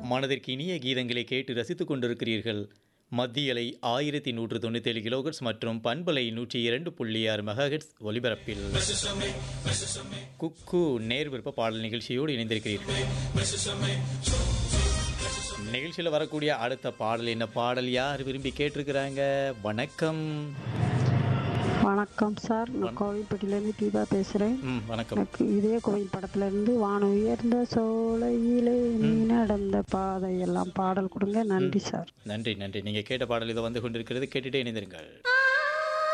மனதிற்கு இனிய கீதங்களை கேட்டு ரசித்துக் கொண்டிருக்கிறீர்கள் மத்தியலை ஆயிரத்தி நூற்று தொண்ணூத்தேழு கிலோகட்ஸ் மற்றும் பண்பலை நூற்றி இரண்டு புள்ளி ஆறு மெகாஹெட்ஸ் ஒலிபரப்பில் குக்கு நேர் விருப்ப பாடல் நிகழ்ச்சியோடு இணைந்திருக்கிறீர்கள் நிகழ்ச்சியில் வரக்கூடிய அடுத்த பாடல் என்ன பாடல் யார் விரும்பி கேட்டிருக்கிறாங்க வணக்கம் வணக்கம் சார் நான் கோவில்பட்டியிலேருந்து தீபா பேசுகிறேன் ம் வணக்கம் எனக்கு இதே கோவில் படத்துலேருந்து வானம் உயர்ந்த சோலையிலே நீ நடந்த பாதை எல்லாம் பாடல் கொடுங்க நன்றி சார் நன்றி நன்றி நீங்கள் கேட்ட பாடல் இதோ வந்து கொண்டிருக்கிறது கேட்டுட்டே இணைந்திருங்கள் ஆ